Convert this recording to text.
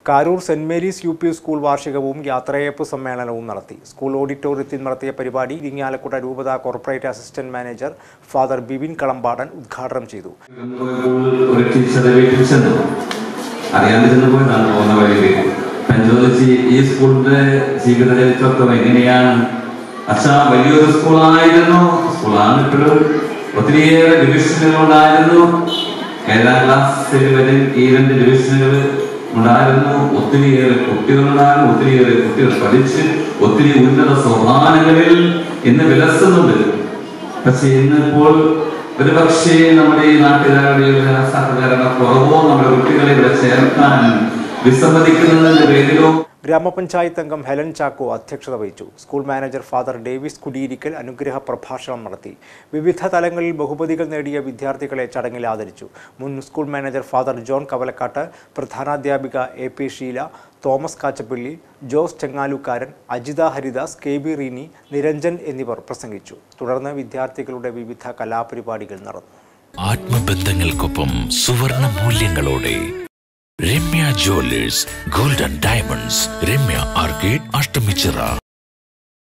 Karoor Saint Mary's U P school വാർഷികവും യാത്രയയപ്പ് സമ്മേളനവും നടത്തി സ്കൂൾ ഓഡിറ്റോറിയത്തിൽ നടത്തിയ പരിപാടി ഇരിങ്ങാലക്കുട രൂപത corporate assistant manager father Bibin Kalampadan ഉദ്ഘാടനം ചെയ്തു ഒരു ടീച്ചറെ വീട്ടിൽ ചെന്നു അറിയാതെ ചെന്ന് പോയതാണ് പോകുന്ന വഴിയിൽ പഞ്ചോദിച്ച് ഈ സ്കൂളിന്റെ ജീവിത ചരിത്രത്വം എങ്ങനെയാണ് അച്ഛാ വലിയൊരു സ്കൂളായിരുന്നു സ്കൂളാണ് ഇപ്പോഴും ഒത്തിരിയേറെ ഡിവിഷനുകൾ ഉണ്ടായിരുന്നു ഏഴാം ക്ലാസ്സിൽ വരെ ഈ രണ്ട് ഡിവിഷനുകൾ ഉണ്ടായിരുന്നു ഒത്തിരിയേറെ കുട്ടികളുണ്ടായിരുന്നു ഒത്തിരിയേറെ കുട്ടികൾ പഠിച്ച് ഒത്തിരി ഉന്നത സോപാനങ്ങളിൽ ഇന്ന് വിലസുന്നുണ്ട് പക്ഷെ ഇന്നിപ്പോൾ ഒരുപക്ഷേ നമ്മുടെ ഈ നാട്ടുകാരുടെ ഒരു സഹകരണ കുറവോ നമ്മുടെ കുട്ടികളെ ഇവിടെ ചേർക്കാൻ വിസമ്മതിക്കുന്നതിന്റെ പേരിലോ ഗ്രാമപഞ്ചായത്ത് അംഗം ഹെലൻ ചാക്കോ അധ്യക്ഷത വഹിച്ചു school manager father Davis Kudiyirikkal അനുഗ്രഹ പ്രഭാഷണം നടത്തി വിവിധ തലങ്ങളിൽ ബഹുമതികൾ നേടിയ വിദ്യാർത്ഥികളെ ചടങ്ങിൽ ആദരിച്ചു മുൻ school manager father John Kavalakkat പ്രധാനാധ്യാപിക A P Sheela Thomas Kachappilly Jose Chengalukkaran Ajitha Haridas K B Reeni Niranjan എന്നിവർ പ്രസംഗിച്ചു തുടർന്ന് വിദ്യാർത്ഥികളുടെ വിവിധ കലാപരിപാടികൾ നടന്നു ആത്മബന്ധങ്ങൾക്കൊപ്പം സുവർണ മൂല്യങ്ങളോടെ Ramya jewellers golden diamonds Ramya arcade Ashtamichira